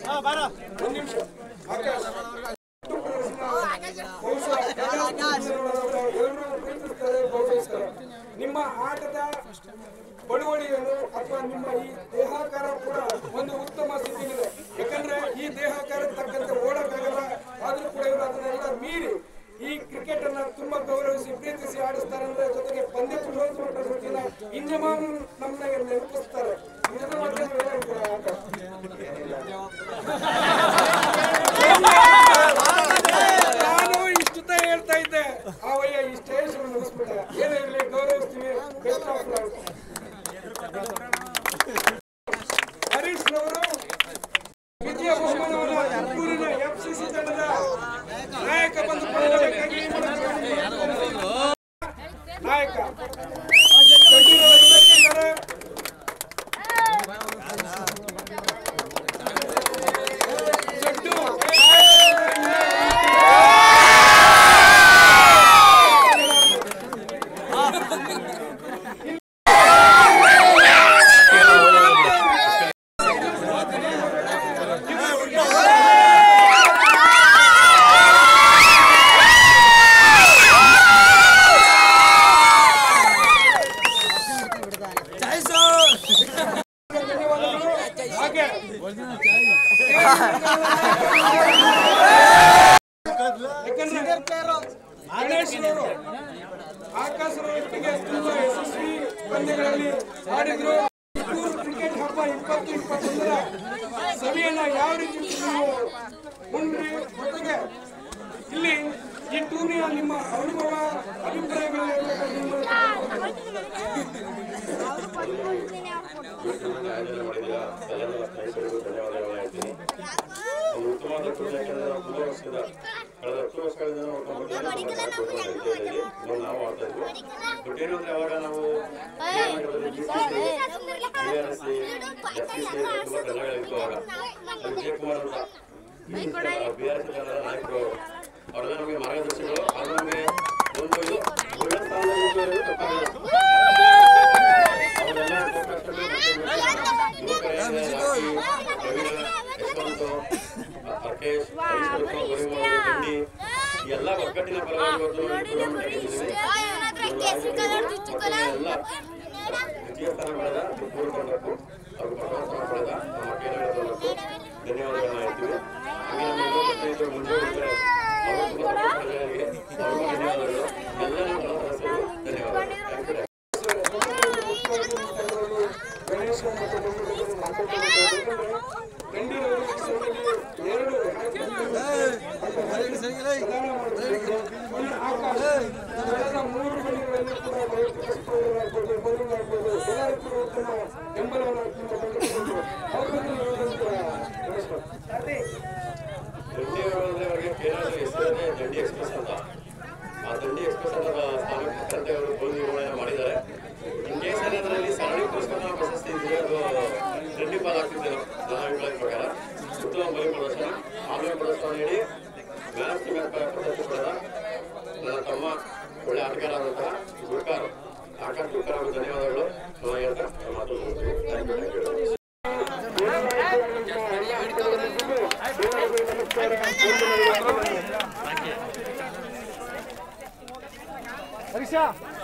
ಒಂದು ನಿಮಿಷ ಆಕಾಶ್ ಬಹುಶಃ ಎಲ್ಲರೂ ಪ್ರೀತಿಸ್ತಾರೆ ಗೌರವಿಸ್ತಾರೆ ನಿಮ್ಮ ಆಟದ ಬಳುವಳಿಯನ್ನು ಅಥವಾ ನಿಮ್ಮ ಈ ದೇಹಾಕಾರ ಕೂಡ ಒಂದು ಉತ್ತಮ ಸ್ಥಿತಿಗಿದೆ ಯಾಕಂದ್ರೆ ಈ ದೇಹಾಕಾರ ತಕ್ಕಂತೆ ಓಡಕ್ಕಾಗಲ್ಲ ಆದ್ರೂ ಕೂಡ ಇವರು ಅದನ್ನೆಲ್ಲ ಮೀರಿ ಈ ಕ್ರಿಕೆಟ್ ಅನ್ನ ತುಂಬಾ ಗೌರವಿಸಿ ಪ್ರೀತಿಸಿ ಆಡಿಸ್ತಾರೆ ಅಂದ್ರೆ ಜೊತೆಗೆ ಪಂದ್ಯ ಚುನಾವಣೆ ಪ್ರಶಸ್ತಿನ ಇಂಜಮಾನ್ ನಮ್ಮನ್ನ ನೆನಪಿಸ್ತಾರೆ ಇದನ್ನ ಮಾತ್ರ ಹೇಳ್ತಾರೆ ಆಕಾಶ್. ನಾನು ಇಷ್ಟುತ್ತ ಹೇಳ್ತಾ ಇದ್ದೆ ಅವಯ್ಯ ಈ ಸ್ಟೇಜ್ ಮುಗಿಸ್ಬಿಟ್ಟ ಏನೇ ಇರಲಿ ಗೌರವಿಸ್ತೀವಿ ಬೆಸ್ಟ್ ಆಫ್ ಲಕ್ ಹರೀಶ್ ರವರು ವಿದ್ಯಾ ಬಹುಮಾನವನ್ನ ತುಮಕೂರಿನ ಎಫ್ಸಿಸಿ ತಂಡದ ನಾಯಕ ಬಂದು ಪಡೆಯಬೇಕಾಗಿ ನಾಯಕ ಜಡ್ಡೂರವರು ಬಂದಿದ್ದಾರೆ. ಜಡ್ಡು ಧನ್ಯವಾದಗಳು ಹಾಗೆ ಯಾಕಂದ್ರೆ ಗಣೇಶ್ ಅವರು ಆಕಾಶ್ ಅವರೊಟ್ಟಿಗೆ ತುಂಬಾ ಯಶಸ್ವಿ ಪಂದ್ಯಗಳಲ್ಲಿ ಆಡಿದ್ರು ಮೈಸೂರು ಕ್ರಿಕೆಟ್ ಹಬ್ಬ ಇಪ್ಪತ್ತು ಇಪ್ಪತ್ತೊಂದರ ಸವಿಯನ್ನ ಯಾವ ರೀತಿ ನೀವು ಮುಂದ್ರಿ ಜೊತೆಗೆ ಇಲ್ಲಿ ಈ ಟೂರ್ನಿಯ ನಿಮ್ಮ ಅನುಭವ ಅಭಿಪ್ರಾಯಗಳು ಆಯೋಜನೆ ಮಾಡಿದ್ದೀರಾ ಎಲ್ಲ ಸ್ನೇಹಿತರಿಗೂ ಧನ್ಯವಾದಗಳು ಹೇಳ್ತೀನಿ ಒಂದು ಉತ್ತಮವಾದ ಟೂರ್ನಮೆಂಟ್ ಅನ್ನು ನಾವು ತುಂಬಾ ವರ್ಷದ ಕಳೆದ ಹತ್ತು ವರ್ಷಗಳಿಂದ ನಾವು ಕಂಪನಿ ನಾವು ನಾವು ಆಡ್ತಾ ಇದ್ವಿ ಬಟ್ ಏನು ಅಂದ್ರೆ ಅವಾಗ ನಾವು ಬಿಆರ್ಎಸ್ಸಿ ಎಫ್ಸಿಸಿ ತುಂಬಾ ತಂಡಗಳಿತ್ತು ಅವಾಗ ಅಲ್ಲಿ ವಿಜಯಕುಮಾರ್ ಅಂತ ಬಿ ಆರ್ ಎಸ್ ತಂಡದ ನಾಯಕರು ಅವರೆಲ್ಲ ನಮಗೆ ಮಾರ್ಗದರ್ಶಿಗಳು ಅದು ನಮಗೆ ಒಂದು ಇದು ಒಳ್ಳೆ ಸ್ಥಾನದಲ್ಲಿ ಇದ್ದವರು ತಪ್ಪಾಗಿಲ್ಲ ಅವರೆಲ್ಲ ಗೋಕರ್ಣದಲ್ಲಿ ಮತ್ತೆ ಯುವಕರೇ ರವೀನ ಯಶವಂತು ರಾಕೇಶ್ ಹರೀಶ್ವರ ಗೋರಿಮೂರು ಗಂಡಿ ಈ ಎಲ್ಲ ಒಗ್ಗಟ್ಟಿನ ಫಲವಾಗಿ ಇವತ್ತು ನಾವು ಈ ಟೂರ್ನಮೆಂಟ್ ಗೆದ್ದಿದ್ದೀವಿ. ಎಲ್ಲ ದ್ವಿತೀಯ ಸ್ಥಾನ ಪಡೆದ ಮೂರು ತಂಡಕ್ಕೂ ಹಾಗೂ ಪ್ರಥಮ ಸ್ಥಾನ ಪಡೆದ ನಮ್ಮ ಕೇರಳ ತಂಡಕ್ಕೂ ಧನ್ಯವಾದಗಳನ್ನ ಹೇಳ್ತೀವಿ ಹಾಗೆ ನಮ್ಮ ಯುವ ಸ್ನೇಹಿತರು ಮುಂದುವರಿದರೆ ಅವರು ತುಂಬ support ಮಾಡಿದ್ದಾರೆ ಅವರಿಗೆ. ಅವ್ರಿಗೂ ಧನ್ಯವಾದಗಳು ಎಲ್ಲ ನಮ್ಮ ಸದಸ್ಯರು ಧನ್ಯವಾದಗಳು ಥ್ಯಾಂಕ್ ಯು ಗಣೇಶ ಮತ್ತು ಬಂಧುಗಳು ಮಾತಾಡ್ತಾರೆ ಗಂಡಿರವರು ಈ ಸಮಯದಲ್ಲಿ ಎರಡು ಪ್ರದಾನ ಮಾಡಿದ್ದಾರೆ. ಇನ್ನು ಆಕಾಶ ಕಳೆದ ಮೂರು ಗಣಿಗಳಲ್ಲಿ ಕೂಡ ವೈಯಕ್ತಿಕ ಸ್ಪರ್ಧೆ ಆಗ್ಬೋದು ಬೌಲಿಂಗ್ ಆಗ್ಬೋದು ಎಲ್ಲರೂ ಕೂಡ ಉತ್ತಮ ಬೆಂಬಲವನ್ನು ನಿಮ್ಮ ತಂಡಕ್ಕೆ ಅವ್ರ ಬಗ್ಗೆ ನೀವು ಹೇಳೋದಂತ ಗಣೇಶ್ ದಂಡಿ ಅಂದ್ರೆ ಅವರಿಗೆ ಕೇರಳದ ಹೆಸರೇ ದಂಡಿ ಎಕ್ಸ್ಪ್ರೆಸ್ ಅಂತ ಆ ದಂಡಿ ಎಕ್ಸ್ಪ್ರೆಸ್ ಅನ್ನೋದ ಸ್ಥಾನಕ್ಕೆ ತಕ್ಕಂತೆ ಅವರು ಗೋಲ್ ನಿರ್ವಹಣೆ ಮಾಡಿದ್ದಾರೆ ಇನ್ ಕೇಸ್ ಏನಾದ್ರಲ್ಲಿ ಸರಣಿಗೋಸ್ಕರ ನಾವು ಪ್ರಶಸ್ತಿ ಇದ್ರೆ ಅದು ದಂಡಿ ಪಾಲಾಗ್ತಿದ್ದೆ ನನ್ನ ಅಭಿಪ್ರಾಯದ ಪ್ರಕಾರ ಉತ್ತಮ ಬಲಿ ಪ್ರದರ್ಶನ ಆಮೇಲೆ ಪ್ರದರ್ಶನ ನೀಡಿ ಮ್ಯಾನ್ ಆಫ್ ದಿ ಮ್ಯಾಚ್ ಪ್ರಶಸ್ತಿ ಪಡೆದ ನನ್ನ ತಮ್ಮ ಒಳ್ಳೆ ಆಟಗಾರ ಆದಂತಹ ಗುರ್ಕಾರ್ ಆಕಾಶ್ ಗುರ್ಕಾರ್ ಅವರಿಗೆ ಧನ್ಯವಾದಗಳು ನಾನು ಹೇಳ್ತಾ ನನ್ನ ಮಾತು ಮುಗಿಸ್ತೀನಿ. Thank you, thank you. Harish